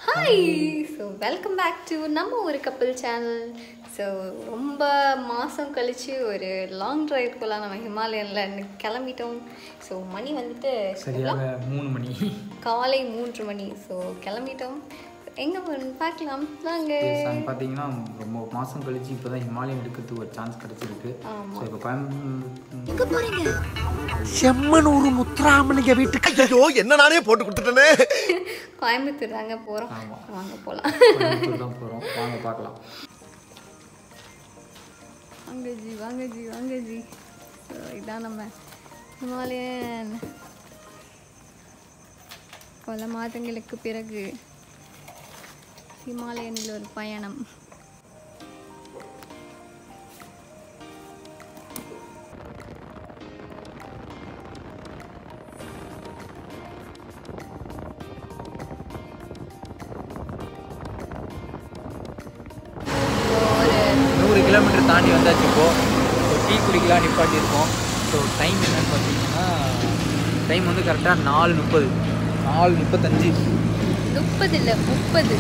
Hi so welcome back to நம்ம ஒரு கப்பல் சேனல் ஸோ ரொம்ப மாதம் கழித்து ஒரு லாங் டிரைவ் போகலாம் நம்ம ஹிமாலயனில் கிளம்பிட்டோம் ஸோ மணி வந்துட்டு சரியாக மூணு மணி காலை மூன்று மணி ஸோ கிளம்பிட்டோம் எங்கே போகணும் பார்க்கலாம் வாங்க Yes, and பார்த்தீங்கன்னா ரொம்ப மாதம் கழிச்சு இப்போ தான் ஹிமாலயம் எடுக்கிறதுக்கு ஒரு சான்ஸ் கிடச்சிருக்கு ஸோ இப்போ கோயம்புத்தூர் செம்மனூர் முத்துராமலிங்க வீட்டுக்கு ஐயோ என்ன நானே போட்டு கொடுத்துட்டேனே கோயம்புத்தூர் தாங்க போகிறோம் ஆமா. வாங்க போகலாம் கோயம்புத்தூர் தான் போகிறோம் வாங்க பார்க்கலாம் வாங்க ஜி வாங்க ஜி வாங்க ஜி ஸோ இதான் நம்ம ஹிமாலயன் பல மாதங்களுக்கு பிறகு ஹிமாலயனில் ஒரு பயணம் ஒரு நூறு கிலோமீட்டர் தாண்டி வந்தாச்சு இப்போ ஸோ டீ குடிக்கலாம் நிப்பாட்டியிருக்கோம் ஸோ டைம் என்னன்னு பார்த்தீங்கன்னா டைம் வந்து கரெக்டாக நாலு முப்பது நாலு முப்பத்தஞ்சு முப்பது இல்லை முப்பது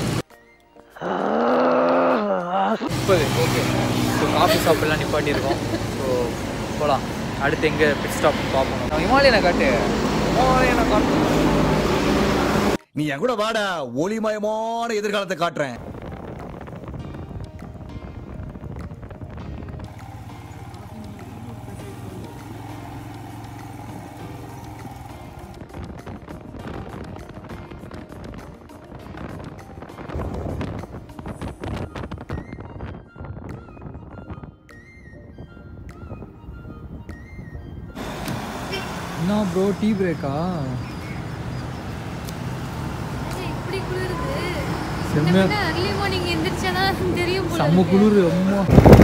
முப்பது ஓகே ஸோ காஃபி ஷாப்லாம் நிப்பாட்டியிருக்கோம் ஸோ போகலாம் அடுத்து எங்கே பிட் ஸ்டாப் பார்ப்போம் நம்ம ஹிமாலயனை காட்டு ஹிமாலயனை காட்டு நீ என் கூட வாடா ஒளிமயமான எதிர்காலத்தை காட்டுறேன் என்ன ப்ரோ டீ பிரேக்கா இப்படி குளிருது செம்ம அர்லி மார்னிங் எந்திரிச்சாதான் தெரியும் போல செம்ம இருக்கு. குளிர் அம்மா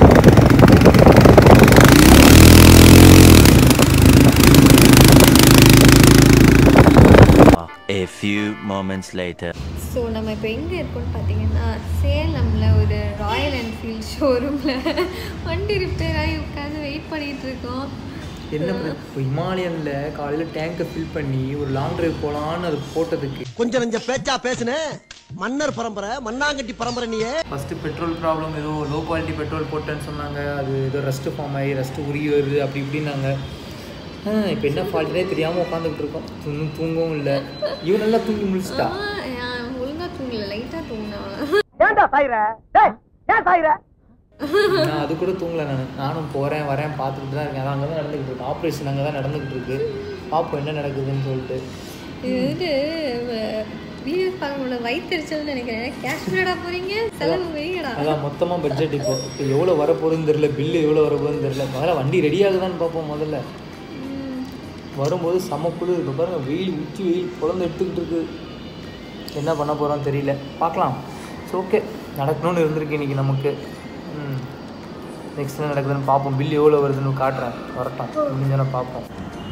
A few moments later. So நம்ம இப்போ எங்கே இருக்கோம்னு பார்த்தீங்கன்னா சேலமில் ஒரு ராயல் என்ஃபீல்ட் ஷோரூமில் வண்டி ரிப்பேர் ஆகி உட்காந்து வெயிட் பண்ணிட்டு இருக்கோம் என்ன பண்ண- இப்போ ஹிமாலயனில் காலையில் டேங்கை ஃபில் பண்ணி ஒரு லாங் டிரைவ் போகலான்னு அது போட்டதுக்கு கொஞ்சம் நெஞ்ச பேச்சா பேசுன மன்னர் பரம்பரை மண்ணாங்கட்டி பரம்பரை நீயே ஃபஸ்ட்டு பெட்ரோல் ப்ராப்ளம் ஏதோ லோ குவாலிட்டி பெட்ரோல் போட்டேன்னு சொன்னாங்க அது ஏதோ ரஸ்ட்டு ஃபார்ம் ஆகி ரஸ்ட்டு உருகி வருது அப்படி இப்படின்னாங்க இப்போ என்ன ஃபால்ட்டே தெரியாமல் உட்காந்துக்கிட்டு இருக்கோம் இன்னும் தூங்கவும் இல்லை இவன் நல்லா தூங்கி முடிச்சிட்டா ஒழுங்காக தூங்கல லைட்டாக தூங்கினா ஏன்டா சாயிர டேய் ஏன் சாயிர நான் அது கூட தூங்கல நான் நானும் போகிறேன் வரேன் பார்த்துக்கிட்டு தான் இருக்கேன் அதான் அங்கே தான் நடந்துக்கிட்டு இருக்கு ஆப்ரேஷன் அங்கே தான் நடந்துக்கிட்டு இருக்கு பார்ப்போம் என்ன நடக்குதுன்னு சொல்லிட்டு இது வந்து வீடியோஸ் பார்க்க முடியல வயிற்றுச்சல்னு நினைக்கிறேன் காஷ்மீரடா போகிறீங்க செலவு வைங்கடா அதான் மொத்தமாக பட்ஜெட் இப்போ இப்போ எவ்வளோ வரப்போகுதுன்னு தெரில பில்லு எவ்வளோ வரப்போகுதுன்னு தெரில முதல்ல வண்டி ரெடி ஆகுதான்னு பார்ப்போம் முதல்ல வரும்போது செம்ம குளிர் இப்போ பாருங்க வெயில் உச்சி வெயில் குழந்தை எடுத்துக்கிட்டு இருக்கு என்ன பண்ண போகிறோம் தெரியல பார்க்கலாம் ஸோ ஓகே நடக்கணும்னு இருந்திருக்கு இன்றைக்கி நமக்கு ம் நெக்ஸ்ட் என்ன நடக்குதுன்னு பார்ப்போம் பில் எவ்வளோ வருதுன்னு காட்டுறேன் வரட்டும் முடிஞ்சோன்னா பார்ப்போம்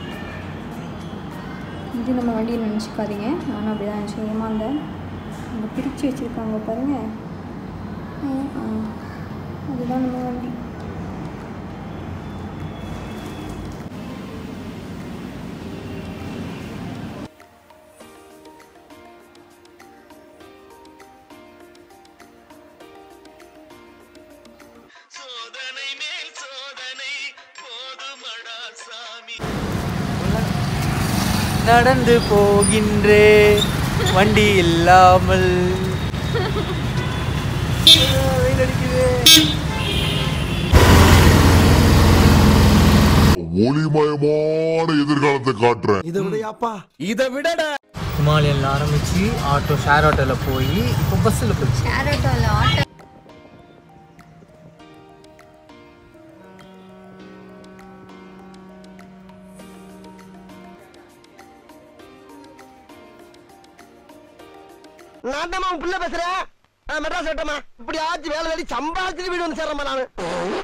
இது நம்ம வண்டியை நினச்சிக்காதீங்க நானும் அப்படி தான் நினச்சேன் ஏமாந்தேன் அங்கே பிரித்து வச்சுருக்காங்க பாருங்க ஆ, ஆ. அதுதான் நம்ம வண்டி நடந்து போகின்றே வண்டி இல்லாமல் வெயில் அடிக்குது ஒளிமயமான எதிர்காலத்தை காட்டுறேன் இதை விடையாப்பா இதை விடடா ஹிமாலயனில் ஆரம்பித்து ஆட்டோ ஷேர் ஆட்டோவில் போய் இப்போ பஸ்ஸில் போச்சு ஷேர் ஆட்டோவில் ஆட்டோ நான் தான் உன் பிள்ளை பேசுறேன் ஆ, மெட்ராஸ் கட்டமா இப்படி ஆச்சு வேலை வேலை சம்பாதிச்சுட்டு வீடு வந்து சேர்றேன் நானு